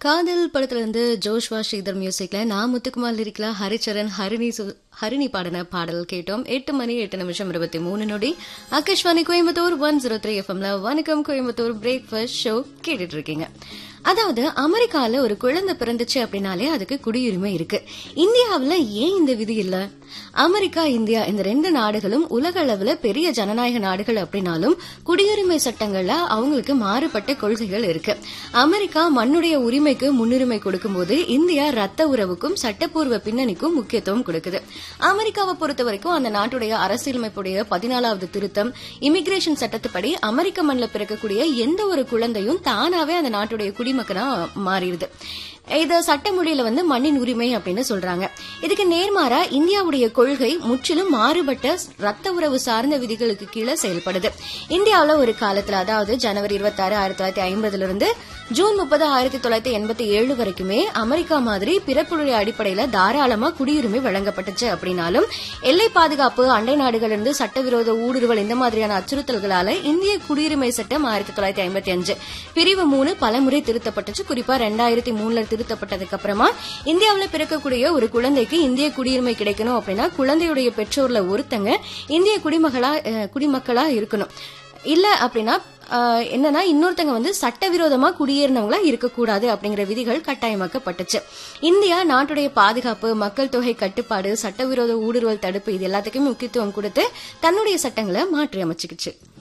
காதல் படத்துல இருந்து ஜோஷ்வா ஸ்ரீதர் மியூசிக்ல நான் முத்துக்குமார் லிரிக்ல ஹரிச்சரன் ஹரிணி சு- ஹரிணி பாடின பாடல் கேட்டோம் எட்டு மணி எட்டு நிமிஷம் இருபத்தி மூணு நொடி Akashvani Coimbatore one zero three எஃப்எம்ல வணக்கம் கோயம்புத்தூர் பிரேக்ஃபாஸ்ட் ஷோ கேட்டுட்டு இருக்கீங்க அதாவது அமெரிக்கால ஒரு குழந்தை பிறந்துச்சு அப்படின்னாலே அதுக்கு குடியுரிமை இருக்கு இந்தியாவுல ஏன் இந்த விதி இல்ல அமெரிக்கா இந்தியா இந்த ரெண்டு நாடுகளும் உலக அளவுல பெரிய ஜனநாயக நாடுகள் அப்படின்னாலும் குடியுரிமை சட்டங்கள்ல அவங்களுக்கு மாறுபட்ட கொள்கைகள் இருக்கு அமெரிக்கா மண்ணுடைய உரிமைக்கு முன்னுரிமை கொடுக்கும்போது இந்தியா ரத்த உறவுக்கும் சட்டப்பூர்வ பின்னணிக்கும் முக்கியத்துவம் கொடுக்குது அமெரிக்காவை பொறுத்த வரைக்கும் அந்த நாட்டுடைய அரசியலமைப்புடைய பதினாலாவது திருத்தம் இமிகிரேஷன் சட்டத்துப்படி அமெரிக்க மண்ணில் பிறக்கக்கூடிய எந்த ஒரு குழந்தையும் தானாவே அந்த நாட்டுடைய குடிமக்கனா மாறிடுது இது சட்டமொழியில வந்து மண்ணின் உரிமை அப்படின்னு சொல்றாங்க இதுக்கு நேர்மாறா இந்தியாவுடைய கொள்கை முற்றிலும் மாறுபட்ட ரத்த உறவு சார்ந்த விதிகளுக்கு கீழே செயல்படுது இந்தியாவுல ஒரு காலத்துல அதாவது ஜனவரி இருபத்தி ஆறு ஆயிரத்தி தொள்ளாயிரத்தி ஐம்பதுல இருந்து ஜூன் முப்பது ஆயிரத்தி தொள்ளாயிரத்தி எண்பத்தி ஏழு வரைக்குமே அமெரிக்கா மாதிரி பிறப்புடைய அடிப்படையில தாராளமா குடியுரிமை வழங்கப்பட்டுச்சு அப்படின்னாலும் எல்லை பாதுகாப்பு அண்டை நாடுகள் இருந்து சட்டவிரோத ஊடுருவல் இந்த மாதிரியான அச்சுறுத்தல்களால இந்திய குடியுரிமை சட்டம் ஆயிரத்தி தொள்ளாயிரத்தி ஐம்பத்தி அஞ்சு பிரிவு மூணு பலமுறை திருத்தப்பட்டுச்சு குறிப்பா ரெண்டாயிரத்தி மூணுல திருத்தப்பட்டதுக்கு அப்புறமா இந்தியாவுல பிறக்கக்கூடிய ஒரு குழந்தைக்கு இந்திய குடியுரிமை கிடைக்கணும் அப்படின்னா குழந்தையுடைய பெற்றோர்ல ஒருத்தங்க இந்திய குடிமகளா அஹ், குடிமக்களா இருக்கணும் இல்ல அப்படின்னா ஆஹ், என்னன்னா இன்னொருத்தங்க வந்து சட்டவிரோதமா குடியேறினவங்களா இருக்கக்கூடாது அப்படிங்கிற விதிகள் கட்டாயமாக்கப்பட்டுச்சு இந்தியா நாட்டுடைய பாதுகாப்பு மக்கள் தொகை கட்டுப்பாடு சட்டவிரோத ஊடுருவல் தடுப்பு இது எல்லாத்துக்குமே முக்கியத்துவம் கொடுத்து தன்னுடைய சட்டங்களை மாற்றி அமைச்சுக்கிச்சு